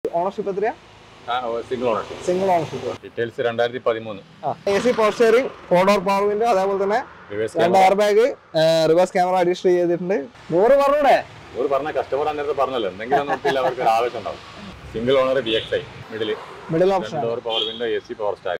Ownership എത്രയാ single ownership single ownership details രണ്ടായിരത്തി പതിമൂന്ന് A C power steering four door power window അതേപോലെ തന്നെ രണ്ട് air bag reverse camera addition ചെയ്തിട്ടുണ്ട് നൂറ് പറഞ്ഞൂടെ ഒരു പറഞ്ഞ കസ്റ്റമർ അന്നേരത്തെ പറഞ്ഞല്ലോ എന്തെങ്കിലും നോക്കിയില്ല അവർക്ക് ഒരു ആവശ്യം ഉണ്ടാവും single owner B X I middle middle option രണ്ട് door power window A C power star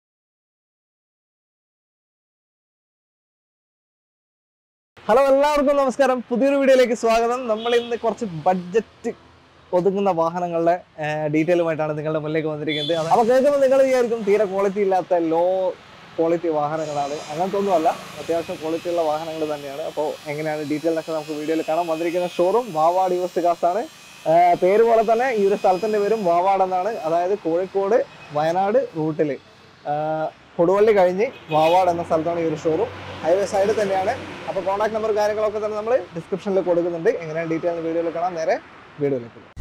hello എല്ലാവർക്കും നമസ്കാരം പുതിയൊരു വീഡിയോയിലേക്ക് സ്വാഗതം നമ്മൾ ഇന്ന് കുറച്ച് ബഡ്ജറ്റ് ഒതുങ്ങുന്ന വാഹനങ്ങളുടെ ഡീറ്റെയിലുമായിട്ടാണ് നിങ്ങളുടെ മുന്നിലേക്ക് വന്നിരിക്കുന്നത് അത് അപ്പോൾ കേൾക്കുമ്പോൾ നിങ്ങൾ വിചാരിക്കും തീരെ ക്വാളിറ്റി ഇല്ലാത്ത ലോ ക്വാളിറ്റി വാഹനങ്ങളാണ് അങ്ങനത്തെ ഒന്നുമല്ല അത്യാവശ്യം ക്വാളിറ്റി ഉള്ള വാഹനങ്ങൾ തന്നെയാണ് അപ്പോൾ എങ്ങനെയാണ് ഡീറ്റെയിലൊക്കെ നമുക്ക് വീഡിയോയിൽ കാണാം വന്നിരിക്കുന്ന ഷോറൂം വാവാട് യൂസ്റ്റ് കാസ് ആണ് ആ, പേര് പോലെ തന്നെ ഈ ഒരു സ്ഥലത്തിന്റെ പേരും വാവാട് എന്നാണ് അതായത് കോഴിക്കോട് വയനാട് റൂട്ടിൽ കൊടുവള്ളി കഴിഞ്ഞ് വാവാട് എന്ന സ്ഥലത്താണ് ഈ ഒരു ഷോറൂം ഹൈവേ സൈഡിൽ തന്നെയാണ് അപ്പോൾ കോൺടാക്ട് നമ്പർ കാര്യങ്ങളൊക്കെ തന്നെ നമ്മൾ ഡിസ്ക്രിപ്ഷനിൽ കൊടുക്കുന്നുണ്ട് എങ്ങനെയാണ് ഡീറ്റെയിൽ വീഡിയോയിൽ കാണാം നേരെ വീഡിയോയിലേക്ക് പോകാം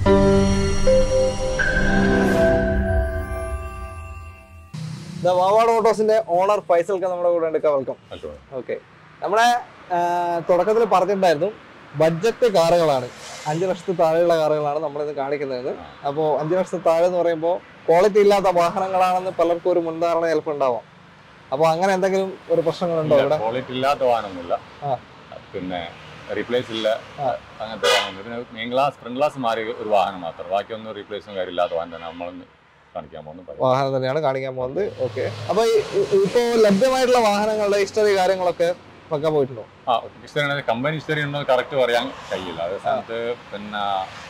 ദ വാവാട് ഓട്ടോസിന്റെ ഓണർ ഫൈസൽക്ക് നമ്മുടെ കൂടെ ഉണ്ട് വെൽക്കം ഓക്കെ നമ്മുടെ തുടക്കത്തിൽ പറഞ്ഞിട്ടുണ്ടായിരുന്നു ബഡ്ജറ്റ് കാറുകളാണ് അഞ്ച് ലക്ഷത്തിൽ താഴെയുള്ള കാറുകളാണ് നമ്മളിന്ന് കാണിക്കുന്നത് അപ്പോൾ അഞ്ച് ലക്ഷത്തിൽ താഴെ എന്ന് പറയുമ്പോൾ ക്വാളിറ്റി ഇല്ലാത്ത വാഹനങ്ങളാണെന്ന് പലർക്കും ഒരു മുൻധാരണ ചിലപ്പോൾ ഉണ്ടാവാം അപ്പോൾ അങ്ങനെ എന്തെങ്കിലും ഒരു പ്രശ്നങ്ങളുണ്ടോ ഇവിടെ ക്വാളിറ്റി ഇല്ലാത്ത വാഹനമൊന്നുമില്ല ആ. പിന്നെ റീപ്ലേസ് ഇല്ല ആ. അങ്ങനത്തെ വാഹനം പിന്നെ മെയിൻ ഗ്ലാസ് ഫ്രണ്ട് ഗ്ലാസ് മാറി ഒരു വാഹനം മാത്രം ബാക്കിയൊന്നും റീപ്ലേസും കാര്യമില്ലാത്ത വാഹനം തന്നെ നമ്മളൊന്ന് കാണിക്കാൻ പോകുന്നു പറയും. വാഹനം തന്നെയാണ് കാണിക്കാൻ പോകുന്നത് ഓക്കെ അപ്പോൾ ഇപ്പോൾ ലഭ്യമായിട്ടുള്ള വാഹനങ്ങളുടെ ഹിസ്റ്ററി കാര്യങ്ങളൊക്കെ വെക്കാൻ പോയിട്ടുണ്ടോ ആ ഹിസ്റ്ററി കമ്പനി ഹിസ്റ്ററി ഉണ്ടോ കറക്റ്റ് പറയാൻ കഴിയില്ല അതേ സ്ഥാനത്ത് പിന്നെ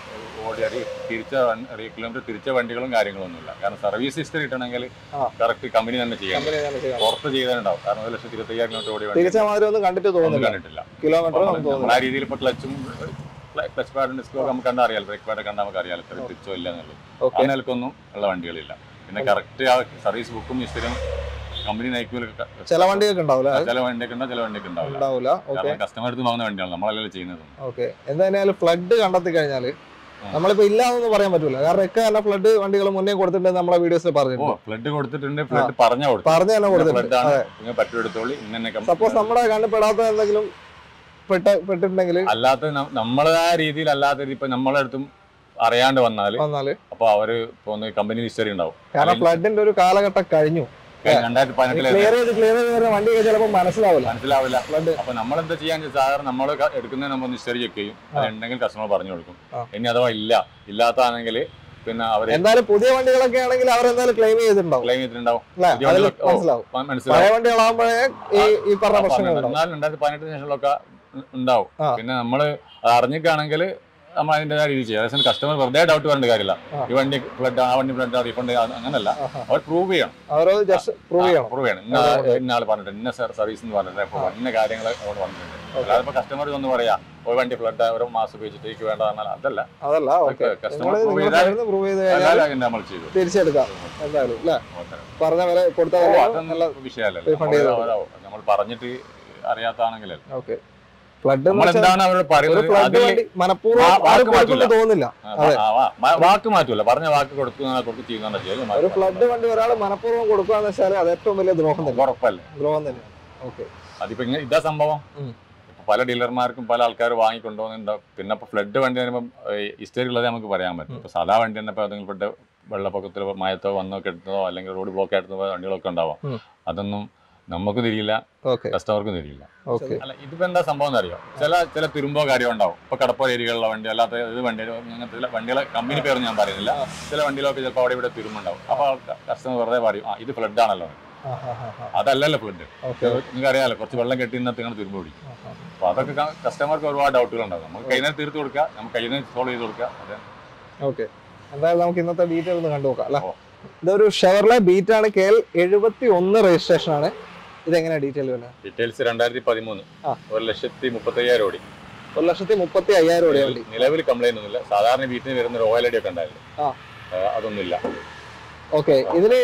ഓടി അറി തിരിച്ച കിലോമീറ്റർ തിരിച്ച വണ്ടികളും കാര്യങ്ങളൊന്നുമില്ല കാരണം സർവീസ് ഹിസ്റ്ററി കിട്ടണമെങ്കിൽ ആ. കറക്റ്റ് കമ്പനി തന്നെ ചെയ്യണം കമ്പനി തന്നെ ചെയ്യാം പുറത്ത് ചെയ്തിട്ടുണ്ടാവും കാരണം ഒരു ലക്ഷത്തി ഇരുപത്തി അയ്യായിരം കിലോമീറ്റർ ഓടി വണ്ടി തിരിച്ച മാതിരി ഒന്നും കണ്ടിട്ട് ഒന്നും തോന്നുന്നില്ല കണ്ടിട്ടില്ല കിലോമീറ്റർ ഒന്നും നമ്മൾ തോന്നുന്നില്ല ആ രീതിയിൽ ഇപ്പൊ ക്ലച്ചും ക്ലച്ച് പാഡും ഡിസ്കോ നമുക്ക് കണ്ടാൽ അറിയാലോ ബ്രേക്ക് പാഡ് കണ്ടാൽ നമുക്ക് അറിയാലോ ഇത്ര തിരിച്ചോ ഇല്ല എന്നുള്ളത് ഓക്കെ ആ നിലക്കൊന്നും ഉള്ള വണ്ടികളില്ല പിന്നെ കറക്റ്റ് ആ സർവീസ് ബുക്കും ഹിസ്റ്ററിയും കമ്പനി നയിക്കൂല ചില വണ്ടിയൊക്കെ ഉണ്ടാവില്ല ചില വണ്ടിയൊക്കെ ഉണ്ടാവും ചില വണ്ടിയൊക്കെ ഉണ്ടാവില്ല ഉണ്ടാവില്ല ഓക്കെ കാരണം കസ്റ്റമർ അടുത്ത് വാങ്ങുന്ന വണ്ടിയാണ് നമ്മളല്ലല്ലോ ചെയ്യുന്നത് ഓക്കെ എന്തായാലും ഫ്ലഡ് കണ്ടെത്തി കഴിഞ്ഞാല് ആ. നമ്മളിപ്പോ ഇല്ലാന്നൊന്നും പറയാൻ പറ്റൂല കാരണം ഒക്കെ തന്നെ ഫ്ലഡ് വണ്ടികൾ മുന്നേ കൊടുത്തിട്ടുണ്ട് നമ്മളെ വീഡിയോസിൽ ഓ പറഞ്ഞിട്ടുണ്ട് ഫ്ലഡ് കൊടുത്തിട്ടുണ്ട് ഫ്ലഡ് പറഞ്ഞ കൊടുത്തു പറഞ്ഞു തന്നെ കൊടുത്തിട്ടുണ്ട് ഫ്ലഡ് ആണ് നിങ്ങൾ പറ്റുമെടുത്തോളി ഇന്നെ സപ്പോസ് നമ്മുടെ കണ്ടുപെടാത്ത എന്തെങ്കിലും പെട്ട പെട്ടിട്ടുണ്ടെങ്കിൽ അല്ലാത്ത ന- നമ്മളതായ രീതിയിൽ അല്ലാത്ത ഇപ്പൊ നമ്മളെ അടുത്തും അറിയാണ്ട് വന്നാല് വന്നാല് അപ്പൊ അവര് ഇപ്പൊ ഒന്ന് കമ്പനി ഹിസ്റ്ററി ഉണ്ടാവും കാരണം ഫ്ലഡിന്റെ ഒരു കാലഘട്ടം കഴിഞ്ഞു രണ്ടായിരത്തി പതിനെട്ടിലെ ക്ലിയർ ചെയ്ത് ക്ലിയർ ചെയ്ത് വരുന്ന വണ്ടിയൊക്കെ ചിലപ്പോൾ മനസ്സിലാവില്ല മനസ്സിലാവില്ല ഫ്ലഡ് അപ്പൊ നമ്മൾ എന്താ ചെയ്യാൻ സാധാരണ നമ്മൾ എടുക്കുന്നതിന് നമ്മൾ ഹിസ്റ്ററി ചെക്ക് ചെയ്യും ആ. അതുണ്ടെങ്കിൽ കസ്റ്റമർ പറഞ്ഞു കൊടുക്കും ആ. ഇനി അഥവാ ഇല്ല ഇല്ലാത്താണെങ്കിൽ പിന്നെ അവര് എന്തായാലും പുതിയ വണ്ടികളൊക്കെ ആണെങ്കിൽ അവരെന്തായാലും ക്ലെയിം ചെയ്തിട്ടുണ്ടാവും ക്ലെയിം ചെയ്തിട്ടുണ്ടാവും അല്ലേ പുതിയ അതിൽ വണ്ടികളൊക്കെ- ഓ. മനസ്സിലാവും മ- മനസ്സിലാവും പഴയ വണ്ടികളാകുമ്പോഴേ ഈ ഈ പറഞ്ഞ ആ, പ്രശ്നങ്ങളുണ്ടാവും എന്നാൽ രണ്ടായിരത്തി പതിനെട്ടിന് ശേഷമുള്ളൊക്കെ ഉണ്ടാവും ആ. പിന്നെ നമ്മള് അറിഞ്ഞിട്ടാണെങ്കിൽ നമ്മൾ അതിൻ്റെതായ രീതി ചെയ്യാം അതേസമയം കസ്റ്റമർ വെറുതെ ഡൗട്ട് വരേണ്ട കാര്യമില്ല ആ. ഈ വണ്ടി ഫ്ലഡ് ആ വണ്ടി ഫ്ലഡ് റീഫണ്ട് അങ്ങനല്ല ആഹാ. അവർ പ്രൂവ് ചെയ്യണം അവരത് ജസ്റ്റ് പ്രൂവ് ചെയ്യണം പ്രൂവ് ചെയ്യണം ഇന്ന ആ. ഇന്ന ആൾ പറഞ്ഞിട്ട് ഇന്ന സർവീസ് എന്ന് പറഞ്ഞിട്ട് ഇപ്പൊ ഇന്ന കാര്യങ്ങൾ അവിടെ വന്നിട്ടുണ്ട് Okay. അല്ലാതെ ഇപ്പൊ കസ്റ്റമർ ഒന്ന് പറയാ ഒരു വണ്ടി ഫ്ലഡ് ഒരു മാസം ഉപയോഗിച്ചിട്ട് എനിക്ക് വേണ്ട പറഞ്ഞാൽ അതല്ല അതല്ല ഓക്കെ കസ്റ്റമർ നിങ്ങൾ പ്രൂവ് ചെയ്താൽ പ്രൂവ് ചെയ്ത് കഴിഞ്ഞാൽ അല്ലാതെ നമ്മൾ ചെയ്തു തിരിച്ചെടുക്കാം എന്തായാലും അല്ലേ ഓക്കെ. പറഞ്ഞ വില കൊടുത്ത ഓ, വില അതൊന്നും നല്ല വിഷയമല്ലല്ലോ refund നമ്മൾ ചെയ്തോ? അവരോ- നമ്മൾ പറഞ്ഞിട്ട് അറിയാത്താണെങ്കിലേ ഓക്കെ ഫ്ലഡ് നമ്മൾ എന്താണ് അവരോട് ഒരു പറയുന്നത് ഫ്ലഡ് അതിൽ വണ്ടി മനഃപൂർവ്വം ആ, വാക്ക് ആരും കൊടുക്കുന്നു മാറ്റൂല. തോന്നുന്നില്ല ആ, അതെ. ആ, വാ- വാ- വാക്ക് മാറ്റൂല പറഞ്ഞ വാക്ക് കൊടുക്കുന്ന കൊടുത്ത് ചെയ്യുന്ന ചെയ്യല് ഒരു ഫ്ലഡ് വണ്ടി ഒരാൾ മനഃപൂർവ്വം കൊടുക്കുകയെന്ന് വെച്ചാൽ അത് ഏറ്റവും വലിയ ദ്രോഹം തന്നെ ഉറപ്പല്ലേ ദ്രോഹം തന്നെയാണ് ഓക്കെ അതിപ്പോ ഇങ്ങനെ ഇതാ സംഭവം ഉം. ഇപ്പൊ പല ഡീലർമാർക്കും പല ആൾക്കാർ വാങ്ങിക്കൊണ്ടുപോകുന്നുണ്ടാവും പിന്നെ ഇപ്പൊ ഫ്ലഡ് വണ്ടി വരുമ്പോൾ ഹിസ്റ്ററി ഉള്ളത് നമുക്ക് പറയാൻ പറ്റും ഇപ്പൊ സാധാ വണ്ടി തന്നെ ഇപ്പൊ ഏതെങ്കിലും പെട്ട വെള്ളപ്പൊക്കത്തിലോ മയത്തോ വന്നോ കെട്ടുന്നതോ അല്ലെങ്കിൽ റോഡ് ബ്ലോക്ക് ആയിട്ടുന്ന വണ്ടികളൊക്കെ ഉണ്ടാവാം ഉം. അതൊന്നും നമുക്കും തിരിയില്ല ഓക്കെ കസ്റ്റമർക്കും തിരിയില്ല ഓക്കെ അല്ല ഇതിപ്പോ എന്താ സംഭവം എന്നറിയോ ചില ചില തുരുമ്പോ കാര്യം ഉണ്ടാവും ഇപ്പൊ കടപ്പോ ഏരിയകളിലുള്ള വണ്ടി അല്ലാത്ത ഇത് വണ്ടി അങ്ങനത്തെ ചില വണ്ടികളെ കമ്പനി പേര് ഞാൻ പറയുന്നില്ല ചില വണ്ടികളൊക്കെ ചിലപ്പോൾ അവിടെ ഇവിടെ തുരുമ്പുണ്ടാവും അപ്പൊ കസ്റ്റമർ വെറുതെ പറയും ആ ഇത് ഫ്ലഡ് ആണല്ലോ അതല്ലല്ലോ ഫ്ലഡ് ഓക്കെ നിങ്ങൾക്ക് അറിയാലോ കുറച്ച് വെള്ളം കെട്ടി നിന്നിട്ട് നിങ്ങൾ തുരുമ്പ് പിടിക്കും അപ്പൊ അതൊക്കെ കസ്റ്റമർക്ക് ഒരുപാട് ഡൗട്ടുകൾ ഉണ്ടാവും നമുക്ക് കയ്യിൽ നിന്ന് തീർത്ത് കൊടുക്കുക നമുക്ക് കയ്യിൽ നിന്ന് സോൾവ് ചെയ്ത് കൊടുക്കുക അതെ ഓക്കെ എന്തായാലും നമുക്ക് ഇന്നത്തെ ഡീറ്റെയിൽ ഒന്ന് കണ്ടു നോക്കാം അല്ലേ ഓ. ഇതൊരു ഷെവർലെ ബീറ്റ് ആണ് കെ എൽ എഴുപത്തി ഒന്ന് രജിസ്ട്രേഷൻ ആണ് ഇതെങ്ങനെയാ ഡീറ്റെയിൽ വരുന്നത് ഡീറ്റെയിൽസ് രണ്ടായിരത്തി പതിമൂന്ന് ആ. ഒരു ലക്ഷത്തി മുപ്പത്തി അയ്യായിരം ഓടി ഒരു ലക്ഷത്തി മുപ്പത്തി അയ്യായിരം രൂപ വണ്ടി നിലവിൽ കംപ്ലൈന്റ് ഒന്നുമില്ല സാധാരണ വീട്ടിൽ വരുന്ന റോയൽ ഐഡി ഒക്കെ ഉണ്ടായിരുന്നു ആ. അതൊന്നുമില്ല ഓക്കെ ഇതിന്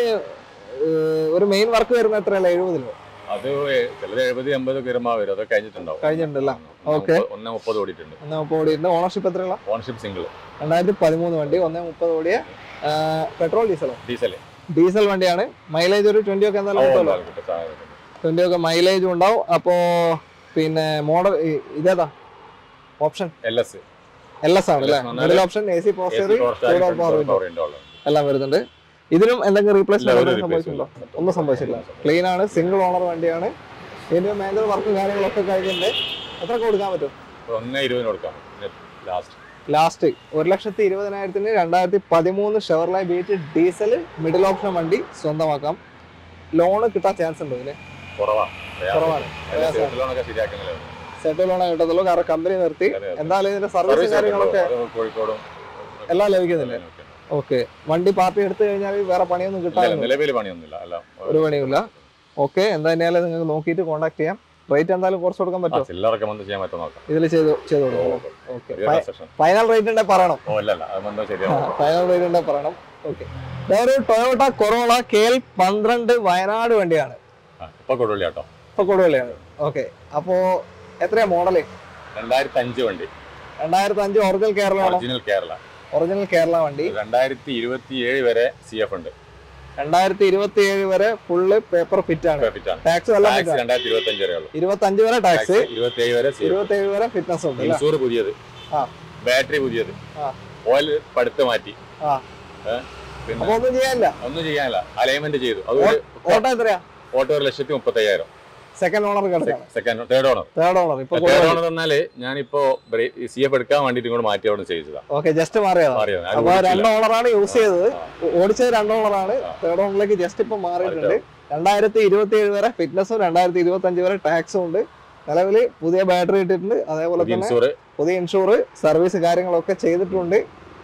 ഏഹ്, ഒരു മെയിൻ വർക്ക് വരുന്ന എത്രയല്ല എഴുപതിലോ അത് ചിലത് എഴുപത് എൺപത് കിരമാ വരും അതൊക്കെ കഴിഞ്ഞിട്ടുണ്ടാവും കഴിഞ്ഞിട്ടുണ്ടല്ല ഒന്ന് Okay. മുപ്പത്- ഒന്ന് മുപ്പത് ഓടിയിട്ടുണ്ട് എന്നാ ഇപ്പോൾ ഓടിയിട്ട് ഓണർഷിപ്പ് എത്രയുള്ള ഓൺഷിപ്പ് സിംഗിൾ രണ്ടായിരത്തി പതിമൂന്ന് വണ്ടി ഒന്നേ മുപ്പത് ഓടിയ പെട്രോൾ ഡീസലോ ഡീസൽ ഡീസൽ വണ്ടിയാണ് മൈലേജ് ഒരു ട്വന്റി ഒക്കെ എന്തായാലും കിട്ടുമല്ലോ ട്വന്റി ഒക്കെ മൈലേജും ഉണ്ടാവും അപ്പോ പിന്നെ മോഡൽ ഇതേതാ option L S L S ആണ് അല്ലേ LS എന്ന് പറഞ്ഞാല് middle option A C poster power എല്ലാം വരുന്നുണ്ട് ഇതിനും എന്തെങ്കിലും ഇല്ല, ഒരു റീപ്ലേസ്മെന്റ് replace സംഭവിച്ചിട്ടുണ്ടോ ഒന്നും സംഭവിച്ചില്ല ക്ലീൻ ആണ് സിംഗിൾ ഓണർ വണ്ടിയാണ് ഇതിന്റെ മേജർ വർക്ക് കാര്യങ്ങളൊക്കെ കഴിഞ്ഞിട്ടുണ്ട് എത്ര കൊടുക്കാൻ പറ്റും ഒന്നേ ഇരുപതിന് കൊടുക്കാം ലാസ്റ്റ് ലാസ്റ്റ് ഒരു ലക്ഷത്തി ഇരുപതിനായിരത്തിന് രണ്ടായിരത്തി പതിമൂന്ന് Chevrolet Beat diesel middle option വണ്ടി സ്വന്തമാക്കാം ലോണ് കിട്ടാൻ ചാൻസ് ഉണ്ടോ ഇതിന് കുറവാണ് കുറവാണ് പ്രയാസമാണ്. ലോണൊക്കെ ശരിയാക്കുന്നില്ല സെറ്റ് ലോണേ കിട്ടത്തുള്ളൂ കാരണം കമ്പനി നിർത്തി എന്തായാലും ഇതിന്റെ സർവീസ് സർവീസ് കാര്യങ്ങളൊക്കെ കോഴിക്കോടും എല്ലാം ലഭിക്കുന്നില്ലേ ഓക്കെ വണ്ടി പാർട്ടി എടുത്തു കഴിഞ്ഞാൽ വേറെ പണിയൊന്നും കിട്ടാനില്ല നിലവിൽ പണിയൊന്നുമില്ല എല്ലാം ഒരു പണിയുമില്ല ഓക്കെ എന്തായാലും നിങ്ങൾക്ക് നോക്കിയിട്ട് കോൺടാക്ട് ചെയ്യാം റേറ്റ് എന്തായാലും കുറച്ച് കൊടുക്കാൻ പറ്റുമോ ചില്ലറൊക്കെ വന്ന് ചെയ്യാൻ പറ്റും നോക്കാം ഇതിൽ ചെയ്ത് ചെയ്ത് കൊടുക്കാം ഓക്കെ ചെറിയ concession. ഫൈനൽ റേറ്റ് ഉണ്ടെങ്കിൽ പറയണം ഓ അല്ല അല്ല അത് വന്നോ ശരിയാവും ഫൈനൽ റേറ്റ് ഉണ്ടെങ്കിൽ പറയണം ഓക്കെ വേറെ ടൊയോട്ട കൊറോള കെ എൽ പന്ത്രണ്ട് വയനാട് വണ്ടിയാണ് ആ, ഇപ്പൊ കൊടുവില്ല കേട്ടോ ഇപ്പൊ കൊടുവള്ളിയാണ് ഓക്കെ അപ്പോ എത്രയാ മോഡല് രണ്ടായിരത്തി അഞ്ച് വണ്ടി രണ്ടായിരത്തി അഞ്ച് ഒറിജിനൽ കേരളമാണോ ഒറിജിനൽ കേരള ഒറിജിനൽ കേരള വണ്ടി രണ്ടായിരത്തി ഇരുപത്തി ഏഴ് വരെ സി എഫ് ഉണ്ട് രണ്ടായിരത്തി ഇരുപത്തി ഏഴ് വരെ ഫുള്ള് പേപ്പർ ഫിറ്റ് ആണ് ഫിറ്റ് ആണ് ടാക്സ് എല്ലാം fit ടാക്സ് ആണ് രണ്ടായിരത്തി ഇരുപത്തി അഞ്ച് വരെ ഉള്ളൂ ഇരുപത്തി അഞ്ച് വരെ ടാക്സ് ഇരുപത്തി ഏഴ് വരെ സി എഫ് ഇരുപത്തി ഏഴ് വരെ ഫിറ്റ്നസ് ഉണ്ട് അല്ലേ ഇൻഷൂർ പുതിയത് ആ. ബാറ്ററി പുതിയത് ആ. ഓയിൽ പടുത്ത് മാറ്റി ആ. ഏ? പിന്നെ അപ്പൊ ഒന്നും ചെയ്യാനില്ല ഒന്നും ചെയ്യാനില്ല അലൈൻമെന്റ് ചെയ്തു അതുകൊണ്ട് ഓട്ടോ എത്രയാ ഓട്ടോ ഒരു ലക്ഷത്തി മുപ്പത്തി അയ്യായിരം സെക്കൻഡ് ഓണർ കിടക്കാണ് second third owner third owner ഇപ്പൊ തേർഡ് ഓണർ എന്നാല് ഞാനിപ്പോ സി എഫ് എടുക്കാൻ വേണ്ടിട്ട് ഇങ്ങോട്ട് മാറ്റി അവിടെ ചെയ്തതാ ഓക്കെ ജസ്റ്റ് മാറിയതാണ് മാറിയത് അപ്പൊ രണ്ട് ഓണറാണ് യൂസ് ചെയ്തത് ഓടിച്ചത് രണ്ട് ഓണറാണ് ആ. തേർഡ് ഓണറിലേക്ക് ജസ്റ്റ് ഇപ്പൊ മാറിയിട്ടുണ്ട് രണ്ടായിരത്തി ഇരുപത്തി ഏഴ് വരെ ഫിറ്റ്നസും രണ്ടായിരത്തി ഇരുപത്തി അഞ്ച് വരെ ടാക്സും ഉണ്ട് നിലവിൽ പുതിയ ബാറ്ററി ഇട്ടിട്ടുണ്ട് അതേപോലെ തന്നെ ഇൻഷൂർ പുതിയ ഇൻഷൂർ സർവീസ് കാര്യങ്ങളൊക്കെ ചെയ്തിട്ടുണ്ട്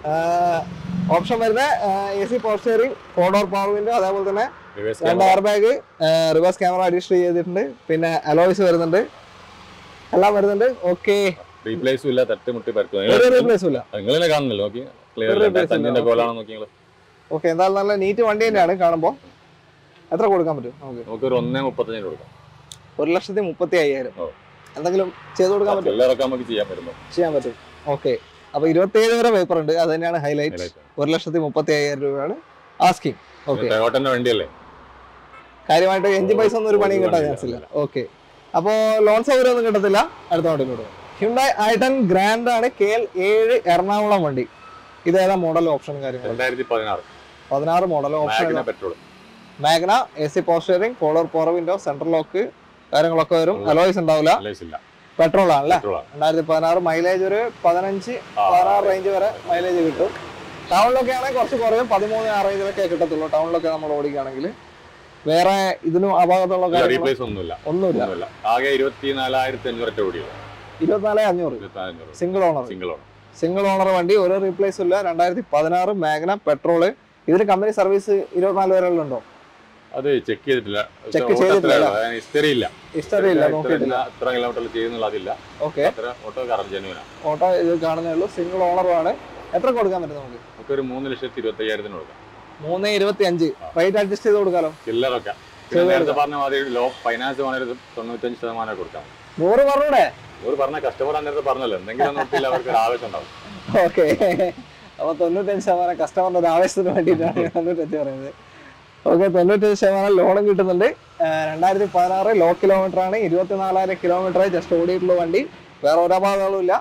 ഓപ്ഷൻ വരുന്ന A C power steering four door power window അതേപോലെ തന്നെ രണ്ട് air bag reverse camera additional ചെയ്തിട്ടുണ്ട് പിന്നെ അലോയ്സ് വരുന്നുണ്ട് എല്ലാം വരുന്നുണ്ട് ഓക്കെ റീപ്ലേസും ഇല്ല തട്ടുമുട്ടി ഒരു പരത്തും റീപ്ലേസും ഇല്ല നിങ്ങൾ തന്നെ കാണുന്നില്ല നോക്കി ക്ലിയർ ഒരു replace അഞ്ചിന്റെ ഇല്ല. കോലാണോ നോക്കി നിങ്ങള് ഓക്കെ എന്തായാലും നല്ല നീറ്റ് വണ്ടി തന്നെയാണ് കാണുമ്പോൾ എത്ര കൊടുക്കാൻ പറ്റും നമുക്ക് നമുക്ക് ഒരു ഒന്നേ മുപ്പത്തഞ്ചിന് കൊടുക്കാം ഒരു ലക്ഷത്തി മുപ്പത്തി അയ്യായിരം ഓ. എന്തെങ്കിലും ചെയ്ത് കൊടുക്കാൻ പറ്റും ചില്ലറൊക്കെ നമുക്ക് ചെയ്യാൻ പറ്റുന്നു ചെയ്യാൻ പറ്റും ഓക്കെ അപ്പൊ ഇരുപത്തിയേഴ് വരെ പേപ്പർ ഉണ്ട് അത് തന്നെയാണ് ഹൈലൈറ്റ് ഒരു ലക്ഷത്തി മുപ്പത്തി അയ്യായിരം രൂപയാണ് ആസ്കിങ് ഓക്കെ ടൊയോട്ടന്റെ വണ്ടിയല്ലേ കാര്യമായിട്ട് എഞ്ചിൻ പൈസ ഒന്നും ഒരു പണിയും ഒരു കിട്ടാൻ പണിയില്ല. ചാൻസ് ഇല്ല ഓക്കെ അപ്പോൾ ലോൺ സൗകര്യം ഒന്നും കിട്ടത്തില്ല അടുത്ത വണ്ടിയിലോട്ട് ഹ്യുണ്ടായി ഐട്ടൺ ഗ്രാൻഡ് ആണ് കെ എൽ ഏഴ് എറണാകുളം വണ്ടി ഇത് ഏതാ മോഡൽ ഓപ്ഷൻ കാര്യങ്ങൾ രണ്ടായിരത്തി പതിനാറ് പതിനാറ് model option Magna petrol Magna A C power steering power power window central lock കാര്യങ്ങളൊക്കെ വരും അലോയ്സ് ഉണ്ടാവില്ല ഇല്ല പെട്രോൾ ആണല്ലേ പെട്രോൾ ആണ് രണ്ടായിരത്തി പതിനാറ് മൈലേജ് ഒരു പതിനഞ്ച് ആ, പതിനാറ് റേഞ്ച് വരെ മൈലേജ് കിട്ടും ടൗണിലൊക്കെ ആണെങ്കിൽ കുറച്ച് കുറയും പതിമൂന്ന് ആ റേഞ്ചിലൊക്കെ കിട്ടത്തുള്ളൂ ടൗണിലൊക്കെ നമ്മൾ ഓടിക്കുകയാണെങ്കിൽ വേറെ ഇതിനും അപാകത്തുള്ള കാര്യങ്ങൾ റീപ്ലേസ് ഒന്നുമില്ല ഒന്നുമില്ല ഒന്നുമില്ല ആകെ ഇരുപത്തി നാലായിരത്തി അഞ്ഞൂറ് ഒറ്റ ഓടിയത് ഇരുപത്തിനാല് അഞ്ഞൂറ് ഇരുപത്തി അഞ്ഞൂറ് സിംഗിൾ ഓണർ സിംഗിൾ ആണ് സിംഗിൾ ഓണർ വണ്ടി ഒരു റീപ്ലേസ് ഇല്ല രണ്ടായിരത്തി പതിനാറ് മാഗ്ന പെട്രോള് ഇതിന് കമ്പനി സർവീസ് ഇരുപത്തിനാല് വരെ ഉണ്ടോ അത് ചെക്ക് ചെയ്തിട്ടില്ല Check ഓട്ടോ ചെയ്തിട്ടില്ല, അത്രയേ ഉള്ളൂ. അതിന് ഹിസ്റ്ററി ഇല്ല ഹിസ്റ്ററി ഇല്ല ഇത്ര- നോക്കിയിട്ടില്ല ഇത്ര കിലോമീറ്റർ ചെയ്യുന്നുള്ള അതില്ല ഓക്കെ അത്ര ഓട്ടോ കറക്റ്റ് ജനുവിനാണ് ഓട്ടോ ഇത് കാണുന്നേ ഉള്ളൂ സിംഗിൾ ഓണറുമാണ് എത്ര കൊടുക്കാൻ പറ്റും നമുക്ക് നമുക്ക് ഒരു മൂന്ന് ലക്ഷത്തി ഇരുപത്തി അയ്യായിരത്തിന് കൊടുക്കാം മൂന്ന് ഇരുപത്തി അഞ്ച് റേറ്റ് അഡ്ജസ്റ്റ് ചെയ്ത് കൊടുക്കാലോ ചില്ലറൊക്കെ ചെയ്ത് പിന്നെ നേരത്തെ പറഞ്ഞ മാതിരി ലോ ഫൈനാൻസ് വേണമെങ്കിൽ തൊണ്ണൂറ്റഞ്ച് ശതമാനം കൊടുക്കാം നൂറ് പറഞ്ഞൂടെ ഒരു പറഞ്ഞ കസ്റ്റമർ അന്നേരത്തെ പറഞ്ഞല്ലോ എന്തെങ്കിലും ഒന്നും ഇട്ടില്ല അവർക്ക് ഒരു ആവശ്യം ഉണ്ടാവും ഓക്കെ അപ്പൊ തൊണ്ണൂറ്റഞ്ച് ശതമാനം കസ്റ്റമറിന്റെ ഒരു ആവശ്യത്തിന് വേണ്ടിയിട്ടാണ് തൊണ്ണൂറ്റഞ്ച് പറയുന്നത് ഓക്കെ തൊണ്ണൂറ്റഞ്ച് ശതമാനം ലോണും കിട്ടുന്നുണ്ട് രണ്ടായിരത്തി പതിനാറ് ലോ കിലോമീറ്റർ ആണ് ഇരുപത്തിനാലായിരം കിലോമീറ്റർ ജസ്റ്റ് ഓടിയിട്ടുള്ള വണ്ടി വേറെ ഒരു അപാകങ്ങളും ഇല്ല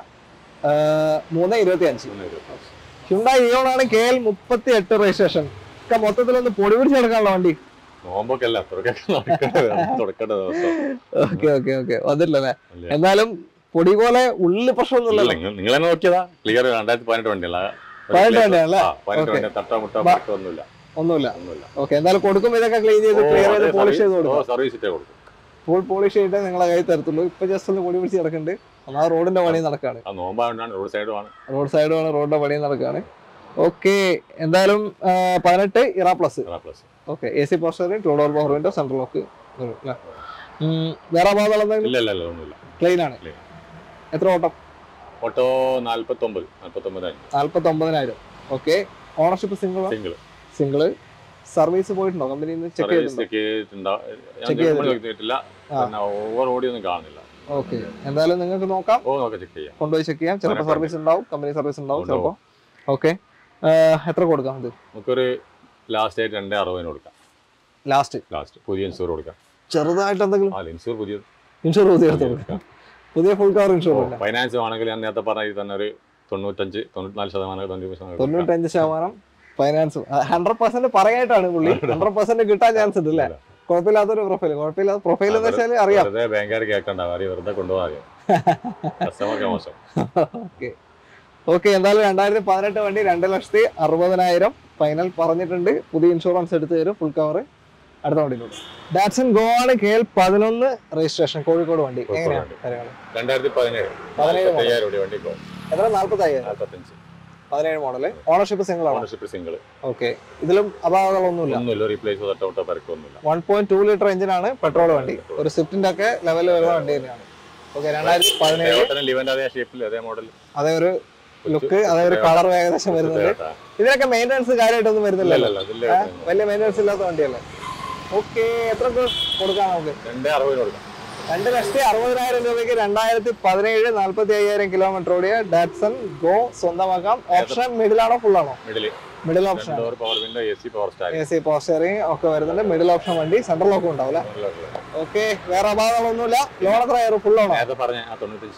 മൂന്ന് ഇരുപത്തി അഞ്ച് ഒന്ന് ഒരു- ഹ്യുണ്ടായി ഇയോൺ ആണ് കെ എൽ മുപ്പത്തി എട്ട് രജിസ്ട്രേഷൻ ഒക്കെ മൊത്തത്തിലൊന്ന് പൊടി പിടിച്ചെടുക്കാനുള്ള വണ്ടി നോമ്പൊക്കെ അല്ല അത്രയൊക്കെ നടക്കേണ്ട തുടക്കേണ്ട ദിവസം ഓക്കെ ഓക്കെ ഓക്കെ വന്നിട്ടില്ലല്ലേ അല്ലേ? എന്നാലും പൊടി പോലെ ഉള്ളിൽ പ്രശ്നമൊന്നുമില്ലല്ലോ നിങ്ങൾ നിങ്ങൾ തന്നെ നോക്കിയതാ ക്ലിയർ രണ്ടായിരത്തി പതിനെട്ട് വണ്ടിയല്ല പതിനെട്ട് വണ്ടിയാണല്ലേ? പതിനെട്ട് Okay. വണ്ടി തട്ട മുട്ട ബ- പഴക്കം ഒന്നുമില്ല ഒന്നുമില്ല ഒന്നുമില്ല ഓക്കെ എന്തായാലും കൊടുക്കുമ്പോൾ ഇതൊക്കെ ക്ലീൻ ചെയ്ത് ക്ലിയർ ചെയ്ത് പോളിഷ് ചെയ്ത് കൊടുക്കും സർവീസ് ഇട്ടേ കൊടുക്കും ഫുൾ പോളിഷ് ചെയ്തിട്ട് നിങ്ങളെ കൈ തരത്തുള്ളൂ ഇപ്പൊ ജസ്റ്റ് ഒന്ന് പൊടി പിടിച്ച് കിടക്കുന്നുണ്ട് ഒന്നാമത് റോഡിന്റെ പണി നടക്കാണ് ആ നോമ്പാണ്ടാണ് റോഡ് സൈഡുമാണ് റോഡ് സൈഡുമാണ് റോഡിന്റെ പണി നടക്കാണ് ഓക്കെ എന്തായാലും ആ, പതിനെട്ട് Era plus plus okay A C poster two door power window central lock വരും അല്ലേ ഉം, വേറെ ഭാഗത്തുള്ള എന്തെങ്കിലും ഇല്ല ഇല്ല ഇല്ല ഒന്നുമില്ല ക്ലീൻ ആണ് Clean. എത്ര ഓട്ടം ഓട്ടോ നാല്പത്തൊമ്പത് നാല്പത്തൊമ്പതായിരം നാല്പത്തി ഒമ്പതിനായിരം okay ownership single single single service പോയിട്ടുണ്ടോ കമ്പനിയിൽ നിന്ന് ചെക്ക് സർവീസ് ചെയ്തിട്ടുണ്ടോ ചെക്ക് ചെയ്തിട്ടുണ്ടോ ഞാൻ Check ചെക്ക് ചെയ്തിട്ടില്ല. ചെയ്തിട്ടില്ല ആ. പിന്നെ ഓവർ ഓടി ഒന്നും കാണുന്നില്ല ഓക്കെ എന്തായാലും നിങ്ങൾക്ക് നോക്കാം ഓ നോക്കാം ചെക്ക് ചെയ്യാം കൊണ്ടുപോയി ചെക്ക് ചെയ്യാം ചിലപ്പോൾ അതിനെ സർവീസ് ഉണ്ടാവും കമ്പനി സർവീസ് ഉണ്ടാവും ഉണ്ടാവും. ചിലപ്പോൾ ഓക്കെ എത്ര കൊടുക്കാം ഇത് നമുക്കൊരു ലാസ്റ്റ് ആയിട്ട് രണ്ടേ അറുപതിന് കൊടുക്കാം ലാസ്റ്റ് ലാസ്റ്റ് പുതിയ ഇൻഷൂർ കൊടുക്കാം ചെറുതായിട്ട് എന്തെങ്കിലും ആ ഇൻഷൂർ പുതിയത് ഇൻഷുർ പുതിയ എടുത്ത് കൊടുക്കാം പുതിയ ഫുൾ കവർ ഇൻഷുർ ഇല്ല ഫൈനാൻസ് ആണെങ്കിൽ ഞാൻ നേരത്തെ പറഞ്ഞ തന്നെ ഒരു തൊണ്ണൂറ്റഞ്ച് തൊണ്ണൂറ്റിനാല് ശതമാനം തൊണ്ണൂറ് ശതമാനം കൊടുക്കാം. തൊണ്ണൂറ്റഞ്ച് ശതമാനം ഫൈനാൻസും ഹൺഡ്രഡ് പെർസെന്റ് പറയായിട്ടാണ് പുള്ളി ഹൺഡ്രഡ് പെർസെന്റ് കിട്ടാൻ ചാൻസ് ഉണ്ട് അല്ലേ കുഴപ്പമില്ലാത്തൊരു പ്രൊഫൈൽ കുഴപ്പമില്ലാത്ത പ്രൊഫൈൽ എന്ന് വെച്ചാൽ അറിയാം വെറുതെ ബാങ്കുകാർ കേൾക്കണ്ട അറിയാം വെറുതെ കൊണ്ടുപോകാൻ അറിയാം കസ്റ്റമർക്ക് മോശം ഓക്കെ ഓക്കെ എന്തായാലും രണ്ടായിരത്തി പതിനെട്ട് വണ്ടി രണ്ട് ലക്ഷത്തി അറുപതിനായിരം ഫൈനൽ പറഞ്ഞിട്ടുണ്ട് പുതിയ ഇൻഷുറൻസ് എടുത്തു തരും ഫുൾ കവർ അടുത്ത വണ്ടിയിലൂടെ ഡാറ്റ്സൺ ഗോ ആണ് കെ എൽ പതിനൊന്ന് രജിസ്ട്രേഷൻ കോഴിക്കോട് വണ്ടി കോഴിക്കോട് എങ്ങനെയാണ് വണ്ടി. കാര്യങ്ങൾ രണ്ടായിരത്തി പതിനേഴ് പതിനേഴ് നാൽപ്പത്തയ്യായിരം രൂപ വണ്ടി പോകും എത്ര നാല്പത്തി അയ്യായിരം നാൽപ്പത്തഞ്ച് പതിനേഴ് മോഡല് ഓണർഷിപ്പ് സിംഗിൾ ആണ് ഓണർഷിപ്പ് സിംഗിൾ ഓക്കെ ഇതിലും അപാകങ്ങളൊന്നുമില്ല ഒന്നുമില്ല റീപ്ലേസ് തൊട്ടോട്ടോ പരക്കൊന്നുമില്ല വൺ പോയിന്റ് ടു ലിറ്റർ എഞ്ചിനാണ് പെട്രോൾ വണ്ടി ഒരു സ്വിഫ്റ്റിന്റെ ഒക്കെ ലെവലിൽ വരുന്ന വണ്ടി തന്നെയാണ് ഓക്കെ രണ്ടായിരത്തി പതിനേഴ് ലിവന്റെ അതേ ഷേപ്പിൽ അതേ മോഡൽ അതേ ഒരു ലുക്ക് അതേ ഒരു കളർ ഏകദേശം വരുന്നുണ്ട് ഇതിനൊക്കെ മെയിൻ്റെനൻസ് കാര്യമായിട്ടൊന്നും വരുന്നില്ലല്ലോ വലിയ മെയിൻ്റെനൻസ് ഇല്ലാത്ത വണ്ടിയല്ലേ ഓക്കെ എത്ര കൊടുക്കാം നമുക്ക് രണ്ടേ അറുപതിന് കൊടുക്കാം രണ്ട് ലക്ഷത്തി അറുപതിനായിരം രൂപയ്ക്ക് രണ്ടായിരത്തി പതിനേഴ് നാല്പത്തി അയ്യായിരം കിലോമീറ്റർ ഓടിയ ഡാറ്റ്സൺ ഗോ സ്വന്തമാക്കാം ഓപ്ഷൻ മിഡിൽ ആണോ ഫുൾ ആണോ middle middle option door power window A C power star A C power steering ഒക്കെ വരുന്നുണ്ട് മിഡിൽ ഓപ്ഷൻ വണ്ടി സെൻട്രൽ ലോക്കും ഉണ്ടാവും അല്ലേ ഓക്കെ വേറെ അപാകങ്ങളൊന്നുമില്ല ലോൺ എത്ര ആയിരുന്നു ഫുൾ ആണോ നേരത്തെ പറഞ്ഞ ആ തൊണ്ണൂറ്റഞ്ച്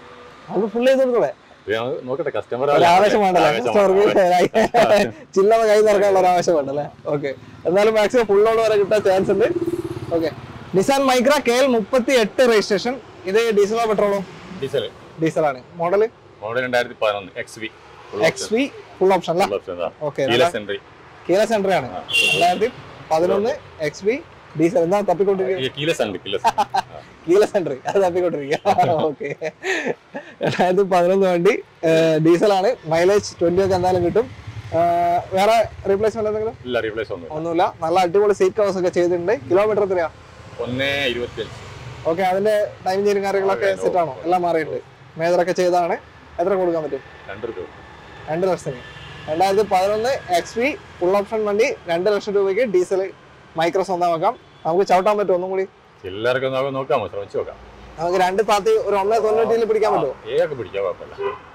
അത് ഫുൾ ചെയ്ത് കൊടുത്തൂടെ ഇത് ഞാൻ നോക്കട്ടെ കസ്റ്റമർ ഒരു ആവേശം വേണ്ടല്ലേ കസ്റ്റമർക്ക് ചില്ലറ കൈ നിറക്കാനുള്ള ഒരു ആവശ്യം വേണ്ടല്ലേ ഓക്കെ എന്നാലും മാക്സിമം ഫുൾ ലോൺ വരെ കിട്ടാൻ ചാൻസ് ഉണ്ട് okay Nissan Micra K L മുപ്പത്തി എട്ട് രജിസ്ട്രേഷൻ ഇത് ഡീസലോ പെട്രോളോ ഡീസൽ ഡീസലാണ് മോഡല് മോഡൽ രണ്ടായിരത്തി പതിനൊന്ന് X V X V full option അല്ല ഓക്കെ സെൻട്രി കീലസ് എൻട്രി ആണ് രണ്ടായിരത്തി പതിനൊന്ന് എക്സ് വി ഡീസൽ എന്താ തപ്പിക്കൊണ്ടിരിക്കുക കീലസ് ഉണ്ട് കീലസ് കീലസ് എൻട്രി അത് തപ്പിക്കൊണ്ടിരിക്കുക ഓക്കെ രണ്ടായിരത്തി പതിനൊന്ന് വണ്ടി ഡീസലാണ് മൈലേജ് ട്വന്റി ഒക്കെ എന്തായാലും കിട്ടും ആ, വേറെ റീപ്ലേസ്മെന്റ് എന്തെങ്കിലും ഇല്ല റീപ്ലേസ് ഒന്നും ഒന്നുമില്ല നല്ല അടിപൊളി സീറ്റ് കവേഴ്സ് ഒക്കെ ചെയ്തിട്ടുണ്ട് കിലോമീറ്റർ എത്രയാ ഒന്നേ ഇരുപത്തിയഞ്ച് ഓക്കെ അതിന്റെ ടൈം ചേരും കാര്യങ്ങളൊക്കെ അതെ, സെറ്റ് ആണോ എല്ലാം മാറിയിട്ടുണ്ട് മേജറൊക്കെ ചെയ്തതാണ് എത്ര കൊടുക്കാൻ പറ്റും രണ്ട് രൂപ രണ്ട് ലക്ഷത്തിന് രണ്ടായിരത്തി പതിനൊന്ന് എക്സ് വി ഫുൾ ഓപ്ഷൻ വണ്ടി രണ്ട് ലക്ഷം രൂപയ്ക്ക് ഡീസൽ മൈക്രോ സ്വന്തമാക്കാം നമുക്ക് ചവിട്ടാൻ പറ്റും ഒന്നും കൂടി ചില്ലറൊക്കെ നോക്കാം നോക്കാമോ ശ്രമിച്ചു നോക്കാം നമുക്ക് രണ്ട് താത്തി ഒരു ഒന്നേ തൊണ്ണൂറ്റിയിൽ പിടിക്കാൻ പറ്റുമോ ഏതൊക്കെ പിടിക്കാൻ കുഴപ്പമില്ല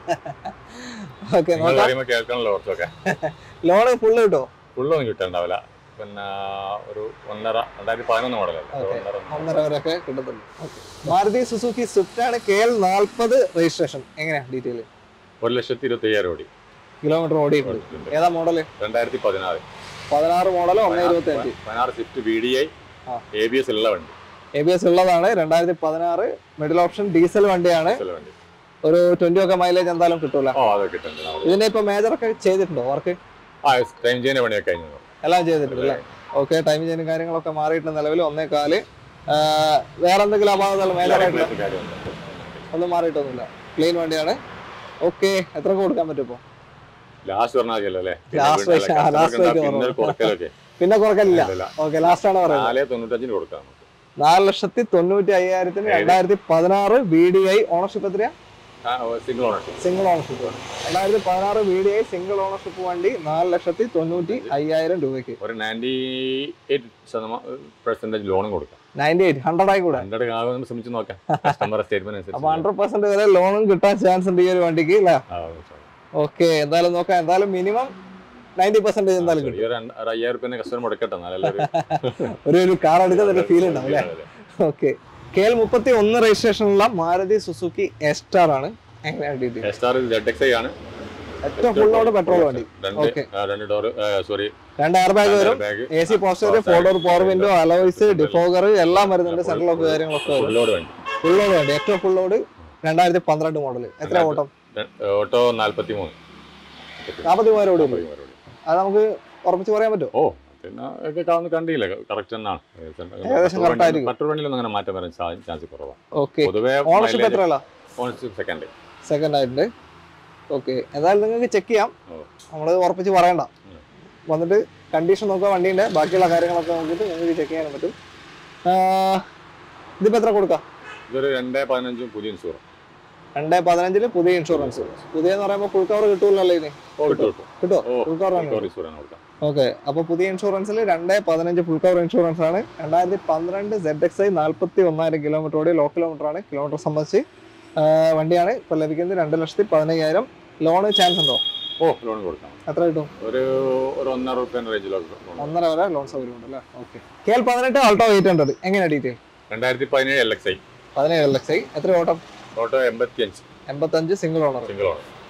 ഓക്കെ നിങ്ങൾ നോക്കാം പറയുമ്പോൾ കേൾക്കണല്ലോ കുറച്ചൊക്കെ ലോണ് ഫുള്ള് കിട്ടുമോ ഫുള്ളൊന്നും കിട്ടണ്ടാവില്ല പിന്നെ ഒരു ഒന്നര രണ്ടായിരത്തി പതിനൊന്ന് മോഡലല്ലേ ഒരു Okay. ഒന്നര ഒന്നര. ഒന്നര വരെയൊക്കെ കിട്ടത്തുള്ളൂ മാരുതി സുസുക്കി സ്വിഫ്റ്റ് ആണ് കെ എൽ നാൽപ്പത് രജിസ്ട്രേഷൻ എങ്ങനെയാ ഡീറ്റെയിൽ ഒരു ലക്ഷത്തി ഇരുപത്തി അയ്യായിരം ഓടി കിലോമീറ്റർ ഓടിയിട്ടുണ്ട് ഏതാ മോഡല് രണ്ടായിരത്തി പതിനാറ് പതിനാറ് മോഡൽ ഒന്ന് ഇരുപത്തി അഞ്ച് പതിനാറ് സ്വിഫ്റ്റ് ബി ഡി ഐ ആ. എ ബി എസ് ഉള്ള വണ്ടി എ ബി എസ് ഉള്ളതാണ് രണ്ടായിരത്തി പതിനാറ് മിഡിൽ ഓപ്ഷൻ ഡീസൽ വണ്ടിയാണ് ഉള്ള വണ്ടി ഒരു ട്വന്റി ഒക്കെ മൈലേജ് എന്തായാലും കിട്ടൂല ഓ അതൊക്കെ കിട്ടുന്നുണ്ട് ഇതിന്റെ ഇപ്പൊ മേജർ ഒക്കെ ചെയ്തിട്ടുണ്ടോ വർക്ക് ആ ടൈം ചെയ്യുന്ന പണിയൊക്കെ കഴിഞ്ഞു എല്ലാം ചെയ്തിട്ടുണ്ട് അല്ലേ ഓക്കെ ടൈം ചെയ്യുന്ന കാര്യങ്ങളൊക്കെ മാറിയിട്ട് നിലവിൽ ഒന്നേ കാല് ആ, വേറെ എന്തെങ്കിലും അപാകതകൾ മേജർ ആയിട്ടുള്ള കാര്യമുണ്ട് ഒന്നും മാറിയിട്ടൊന്നുമില്ല ക്ലീൻ വണ്ടിയാണ് ഓക്കെ എത്ര കൊടുക്കാൻ പറ്റും ഇപ്പൊ ലാസ്റ്റ് പറഞ്ഞാൽ അല്ലേ Last rate, ആ, last rate പറഞ്ഞു. കുറക്കലൊക്കെ പിന്നെ കുറക്കലില്ല ഇല്ല. ഓക്കെ ലാസ്റ്റ് ആണ് പറയുന്നത് നാല് തൊണ്ണൂറ്റഞ്ചിന് കൊടുക്കാം നമുക്ക് നാല് ലക്ഷത്തി തൊണ്ണൂറ്റി അയ്യായിരത്തിന് രണ്ടായിരത്തി പതിനാറ് ബി ഡി ഐ ഓണർഷിപ്പ് എത്രയാ സിംഗിൾ ഓണർഷിപ്പ് സിംഗിൾ ഓണർഷിപ്പ് രണ്ടായിരത്തി പതിനാറ് B D I single ownership വണ്ടി നാല് ലക്ഷത്തി തൊണ്ണൂറ്റി അയ്യായിരം രൂപയ്ക്ക് ഒരു നയൻറ്റി എയ്റ്റ് ശതമാനം പെർസെന്റേജ് ലോണും കൊടുക്കാം നയൻറ്റി എയ്റ്റ് ഹൺഡ്രഡ് ആയി കൂടെ ഹൺഡ്രഡ് ആകുമ്പോൾ ശ്രമിച്ചു നോക്കാം കസ്റ്റമർ സ്റ്റേറ്റ്മെന്റ് അപ്പൊ അനുസരിച്ച് ഹൺഡ്രഡ് പെർസെന്റ് വരെ ലോണും കിട്ടാൻ ചാൻസ് ഉണ്ട് ഈ ഒരു വണ്ടിക്ക് അല്ലേ ആ, ഓക്കെ എന്തായാലും നോക്കാം എന്തായാലും മിനിമം നയൻറ്റി പെർസെന്റേജ് എന്തായാലും കിട്ടും ഈ ഒരു രണ്ട്- ഒരു അയ്യായിരം റുപ്യ കസ്റ്റമർ മുടക്കട്ടെ എന്നാലല്ലേ ഒരു- ഒരു ഒരു കാർ എടുക്കുന്ന ഒരു ഫീൽ ഉണ്ടാവും അല്ലേ അതെ, അതെ. ഓക്കെ കെ എൽ മുപ്പത്തി ഒന്ന് രജിസ്ട്രേഷനുള്ള മാരുതി സുസുക്കി എസ്റ്റാർ ആണ് എങ്ങനെയാണ് ഡീറ്റെയിൽ എ സ്റ്റാർ ZXi ആണ് ഏറ്റവും ഫുള്ളോട് പെട്രോൾ വണ്ടി രണ്ട് Okay. ആ, രണ്ട് ഡോർ സോറി രണ്ട് എയർ ബാഗ് വരും bag A C poster four door power window alloys defogger എല്ലാം വരുന്നുണ്ട് സെൻട്രൽ ലോക്ക് കാര്യങ്ങളൊക്കെ വരും ഫുള്ളോട് വണ്ടി ഫുള്ളോട് വണ്ടി ഏറ്റവും ഫുള്ളോട് രണ്ടായിരത്തി പന്ത്രണ്ട് മോഡൽ എത്ര ഓട്ടം ഓട്ടോ നാല്പത്തി മൂന്ന് നാൽപ്പത്തി മൂവായിരം ഓടി ഉള്ളൂ അത് നമുക്ക് ഉറപ്പിച്ച് പറയാൻ പറ്റുമോ ഓ പിന്നെ ഒക്കെ കാണുന്ന കണ്ടില്ല കറക്റ്റ് തന്നെയാണ് ഏകദേശം correct ആയിരിക്കും. മറ്റൊരു വണ്ടിയിലൊന്നും അങ്ങനെ മാറ്റം വരാൻ ചാൻസ് കുറവാണ് ഓക്കെ പൊതുവേ ഓണർഷിപ്പ് എത്രയല്ല ഓണർഷിപ്പ് സെക്കൻഡ് സെക്കൻഡ് ആയിട്ടുണ്ട് ഓക്കെ എന്തായാലും നിങ്ങൾക്ക് ചെക്ക് ചെയ്യാം ഓ. നമ്മൾ ഉറപ്പിച്ച് പറയണ്ട ഉം. വന്നിട്ട് കണ്ടീഷൻ നോക്കുക വണ്ടീൻ്റെ ബാക്കിയുള്ള കാര്യങ്ങളൊക്കെ നോക്കിയിട്ട് നിങ്ങൾക്ക് ചെക്ക് ചെയ്യാൻ പറ്റും ആഹ് ഇതിപ്പോൾ എത്ര കൊടുക്കാം ഇതൊരു രണ്ടേ പതിനഞ്ചും പുതിയ ഇൻഷൂർ രണ്ടേ പതിനഞ്ചില് പുതിയ ഇൻഷുറൻസ് പുതിയ എന്ന് പറയുമ്പോൾ ഫുൾ കവർ കിട്ടൂലല്ലോ ഇനി ഓ കിട്ടും കിട്ടും കിട്ടോ ഓ ഫുൾ കവർ ആണ് ഇൻഷൂർ ആണ് കൊടുക്കാം ഓക്കെ അപ്പോൾ പുതിയ ഇൻഷുറൻസിൽ രണ്ടേ പതിനഞ്ച് ഫുൾ കവർ ഇൻഷുറൻസ് ആണ് രണ്ടായിരത്തി പന്ത്രണ്ട് സെഡ് എക്സ് ഐ നാൽപ്പത്തി ഒന്നായിരം കിലോമീറ്റർ ഓടി ലോ കിലോമീറ്റർ ആണ് കിലോമീറ്റർ സംബന്ധിച്ച് ആ, വണ്ടിയാണ് ഇപ്പോൾ ലഭിക്കുന്നത് രണ്ട് ലക്ഷത്തി പതിനയ്യായിരം ലോണ് ചാൻസ് ഉണ്ടോ ഓ ലോൺ കൊടുക്കാം എത്ര കിട്ടും ഒരു ഒരു ഒന്നര റുപ്യൻ്റെ റേഞ്ചിലൊക്കെ ലോൺ ഒന്നര വരെ ലോൺ സൗകര്യം ഉണ്ട് അല്ലേ ഓക്കെ കെ എൽ പതിനെട്ട് ആൾട്ടോ എയ്റ്റ് ഹൺഡ്രഡ് എങ്ങനെയാണ് ഡീറ്റെയിൽ രണ്ടായിരത്തി പതിനേഴ് എൽ എക്സ് ഐ പതിനേഴ് ലക്ഷം എത്ര ഓട്ടം ഓട്ടോ എൺപത്തി അഞ്ച് എൺപത്തഞ്ച് സിംഗിൾ ഓണർ സിംഗിൾ ഓൺ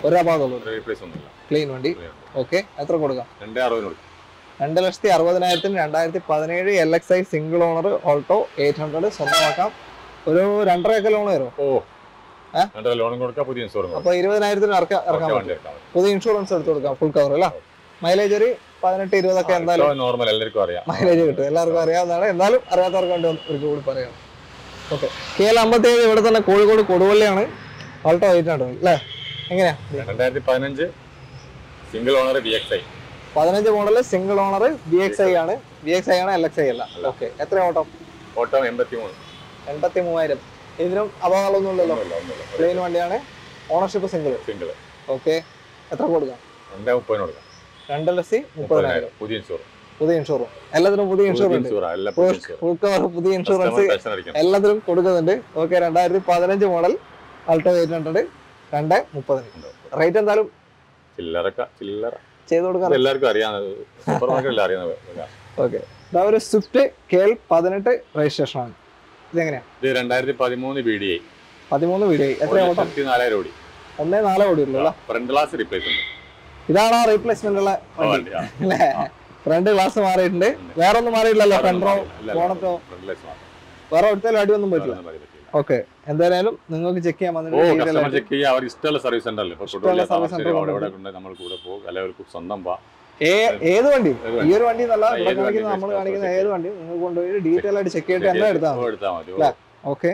ഒരാപാതുള്ളൂ ഒരു റീപ്ലേസ് ഒന്നുമില്ല ക്ലീൻ വണ്ടി Clean. ഓക്കെ എത്ര കൊടുക്കാം രണ്ടേ അറുപതിന് കൊടുക്കും രണ്ട് ലക്ഷത്തി അറുപതിനായിരത്തിന് രണ്ടായിരത്തി പതിനേഴ് L X I single owner Alto eight hundred സ്വന്തമാക്കാം ഒരു രണ്ടര ഒക്കെ ലോൺ വരും ഓ ഏ? രണ്ടര ലോണും കൊടുക്കാം പുതിയ ഇൻഷുറും കൊടുക്കാം അപ്പൊ ഇരുപതിനായിരത്തിന് ഇറക്കാം ഇറക്കാൻ ഒക്കെ പറ്റും വണ്ടി എടുക്കാം പുതിയ ഇൻഷുറൻസ് എടുത്ത് കൊടുക്കാം ഫുൾ കവർ അല്ല മൈലേജ് ഒരു പതിനെട്ട് ഇരുപതൊക്കെ എന്തായാലും നോർമൽ എല്ലാവർക്കും അറിയാം മൈലേജ് കിട്ടും എല്ലാവർക്കും അറിയാവുന്നതാണ് എന്നാലും അറിയാത്തവർക്ക് വേണ്ടി ഒന്ന് ഒരിക്കൽ കൂടി പറയാം ഓക്കെ കെ എൽ അമ്പത്തേഴ് ഇവിടെ തന്നെ കോഴിക്കോട് കൊടുവള്ളിയാണ് ഓൾട്ടോ എയ്റ്റ് ഹൺഡ്രഡ് അല്ലേ എങ്ങനെയാ രണ്ടായിരത്തി പതിനഞ്ച് single owner B X I പതിനഞ്ച് model single owner B X I ആണ് ബി എക്സ് ഐ ആണ് എൽ എക്സ് ഐ അല്ല ഓക്കെ എത്ര ഓട്ടം ഓട്ടോ എൺപത്തി മൂന്ന് എൺപത്തി മൂവായിരം ഇതിനും അപകടങ്ങളൊന്നും ഇല്ലല്ലോ പ്ലെയിൻ വണ്ടിയാണ് ഓണർഷിപ്പ് സിംഗിൾ സിംഗിൾ ഓക്കെ എത്ര കൊടുക്കാം രണ്ടേ മുപ്പതിന് കൊടുക്കാം രണ്ട് ലക്ഷത്തി മുപ്പതിനായിരം മുപ്പതിനായിരം പുതിയ ഇൻഷുർ പുതിയ ഇൻഷുറും എല്ലാത്തിനും പുതിയ ഇൻഷുർ ഉണ്ട് ഇൻഷുർ എല്ലാം പുതിയ ഇൻഷുർ ഫുൾ കവർ പുതിയ ഇൻഷുറൻസ് ടെൻഷൻ അടിക്കണം എല്ലാത്തിനും കൊടുക്കുന്നുണ്ട് ഓക്കെ രണ്ടായിരത്തി പതിനഞ്ച് മോഡൽ അൾട്ടോ എയ്റ്റ് ഹൺഡ്രഡ് രണ്ട് മുപ്പതിന് റേറ്റ് എന്തായാലും ചില്ലറക്ക ചില്ലറ ചെയ്ത് കൊടുക്കാം അത് എല്ലാവർക്കും അറിയാവുന്നത് സൂപ്പർ മാർക്കറ്റിൽ അറിയാവുന്നത് ഓക്കെ ഇതാ ഒരു സ്വിഫ്റ്റ് കെ എൽ പതിനെട്ട് രജിസ്ട്രേഷൻ ആണ് ഇതെങ്ങനെയാ ഇത് രണ്ടായിരത്തി പതിമൂന്ന് ബി ഡി ഐ പതിമൂന്ന് വീഡിയോ എത്ര ഓട്ടം ലക്ഷത്തി നാലായിരം ഓടി ഒന്നേ നാലേ ഓടിയുള്ളൂ അല്ലേ ഫ്രണ്ട് ഗ്ലാസ് റീപ്ലേസ് ഉണ്ട് ഇതാണ് ആ റീപ്ലേസ്മെന്റ് ഉള്ള ആ വണ്ടി വണ്ടി ആ. അല്ലേ ഫ്രണ്ട് ഗ്ലാസ് മാറിയിട്ടുണ്ട് വേറെ ഒന്നും മാറിയില്ലല്ലോ ഫ്രണ്ട് റോ ഇല്ല, ഇല്ല, ഫോണത്തോ front glass മാത്രം. വേറെ ഒരിക്കലും അടിയൊന്നും പറ്റില്ല വേറൊന്നും പറ്റില്ല. ഓക്കെ എന്തായാലും നിങ്ങൾക്ക് ചെക്ക് ചെയ്യാൻ ഓ വന്നിട്ട് detail കസ്റ്റമർ ആയിട്ട് ചെക്ക് ചെയ്യുക അവർ ഇഷ്ടമുള്ള സർവീസ് സെന്ററിൽ ഇപ്പൊ ഇഷ്ടമുള്ള കുട്ടികളെ service center അവിടെ ഇവിടെ കൊണ്ടുപോകും. കൊണ്ട് നമ്മൾ കൂടെ പോകും അല്ലെങ്കിൽ അവർക്ക് സ്വന്തം പോവാം ഏ- ഏത് വണ്ടി ഏത് ഈ ഒരു വണ്ടി എന്നല്ല ആ, ഇവിടെ ഏത് കാണിക്കുന്ന വണ്ടി നമ്മൾ best കാണിക്കുന്ന offer ഏത് വണ്ടി നിങ്ങൾ കൊണ്ടുപോയി ഡീറ്റെയിൽ ആയിട്ട് ചെക്ക് ചെയ്തിട്ട് തന്നെ എടുത്താൽ മതി ഓ, എടുത്താൽ മതി ഓ, ഇല്ല. ഓക്കെ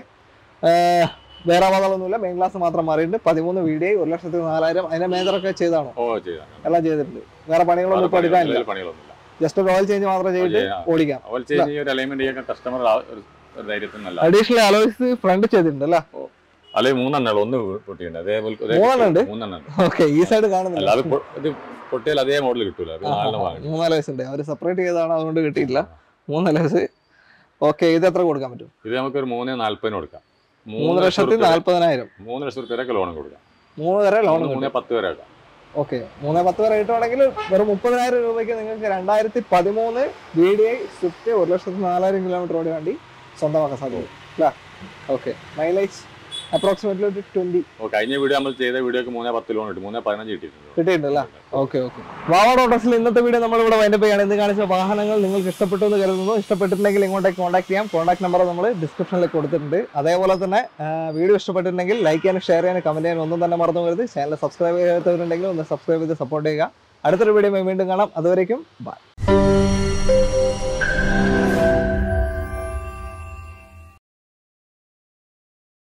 വേറെ അപകടമൊന്നുമില്ല മെയിൻ ക്ലാസ് മാത്രം മാറിയിട്ടുണ്ട് പതിമൂന്ന് വീഡിയോ ഒരു ലക്ഷത്തി നാലായിരം അതിന്റെ മേജറൊക്കെ ചെയ്താണോ ഓ ചെയ്താൽ എല്ലാം ചെയ്തിട്ടുണ്ട് വേറെ പണികളൊന്നും ഇപ്പൊ എടുക്കാനില്ല പണികളൊന്നുമില്ല ജസ്റ്റ് ഒരു ഓയിൽ ചേഞ്ച് മാത്രം ചെയ്തിട്ട് ചെയ്യാം. ഓടിക്കാം അവൽ ചേഞ്ച് ഒരു അലൈൻമെന്റ് ചെയ്യാൻ കസ്റ്റമർ ഒരു ധൈര്യത്തിനല്ല അഡീഷണൽ അലോയ്സ് ഫ്രണ്ട് ചെയ്തിട്ടുണ്ട് അല്ലേ അല്ലെങ്കിൽ മൂന്നെണ്ണം ഒന്ന് പൊട്ടിയുണ്ട് അതേപോലെ മൂന്നെണ്ണം ഉണ്ട്? മൂന്നെണ്ണം ഓക്കെ ഈ സൈഡ് കാണുന്നില്ല അല്ലാതെ പൊ- ഇത് പൊട്ടിയാൽ അതേ മോഡൽ കിട്ടൂല അത് നാലെണ്ണം വാങ്ങി മൂന്ന് അലോയ്സ് ഉണ്ട് അവർ സെപ്പറേറ്റ് ചെയ്താണ് അതുകൊണ്ട് കിട്ടിയില്ല മൂന്ന് അലോയ്സ് ഓക്കെ ഇത് എത്ര കൊടുക്കാൻ പറ്റും ഇത് നമുക്ക് ഒരു മൂന്ന് നാല്പതിന് കൊടുക്കാം മൂന്ന് ലക്ഷത്തി റുപ്യ- നാല്പതിനായിരം മൂന്ന് ലക്ഷം റുപ്യ ലോൺ കൊടുക്കാം മൂന്ന് വരെ ലോൺ മൂന്ന് പത്ത് വരെ ആക്കാം ഓക്കെ മൂന്ന് പത്ത് വരെ കിട്ടുവാണെങ്കിൽ വെറും മുപ്പതിനായിരം രൂപയ്ക്ക് നിങ്ങൾക്ക് രണ്ടായിരത്തി പതിമൂന്ന് വി ഡി ഐ സ്വിഫ്റ്റ് ഒരു ലക്ഷത്തി നാലായിരം കിലോമീറ്റർ ഓടി വണ്ടി സ്വന്തമാക്കാൻ സാധിക്കും അല്ലേ ഓക്കെ മൈലേജ് അപ്രോക്സിമേറ്റ്ലി ഒരു ട്വന്റി ഓ കഴിഞ്ഞ വീഡിയോ നമ്മൾ ചെയ്ത വീഡിയോക്ക് മൂന്ന് പത്ത് ലോൺ കിട്ടി മൂന്ന് പതിനഞ്ച് കിട്ടിയിട്ടുണ്ട് കിട്ടിയിട്ടുണ്ടല്ലേ ഓക്കെ ഓക്കെ വാവാഡ് ഓട്ടോസിൽ ഇന്നത്തെ വീഡിയോ നമ്മൾ ഇവിടെ വൈൻഡപ്പ് ചെയ്യാണ് ഇന്ന് കാണിച്ച വാഹനങ്ങൾ നിങ്ങൾക്ക് ഇഷ്ടപ്പെട്ടു എന്ന് കരുതുന്നു ഇഷ്ടപ്പെട്ടിട്ടുണ്ടെങ്കിൽ ഇങ്ങോട്ടേക്ക് കോൺടാക്ട് ചെയ്യാം കോൺടാക്ട് നമ്പർ നമ്മൾ ഡിസ്ക്രിപ്ഷനിൽ കൊടുത്തിട്ടുണ്ട് അതേപോലെ തന്നെ വീഡിയോ ഇഷ്ടപ്പെട്ടിട്ടുണ്ടെങ്കിൽ ലൈക്ക് ചെയ്യാനും ഷെയർ ചെയ്യാനും കമന്റ് ചെയ്യാനും ഒന്നും തന്നെ മറന്നു പോകരുത് ചാനൽ സബ്സ്ക്രൈബ് ചെയ്യാത്തവരുണ്ടെങ്കിൽ ഒന്ന് സബ്സ്ക്രൈബ് ചെയ്ത് സപ്പോർട്ട് ചെയ്യുക അടുത്തൊരു വീഡിയോ വീണ്ടും കാണാം അതുവരേക്കും ബൈ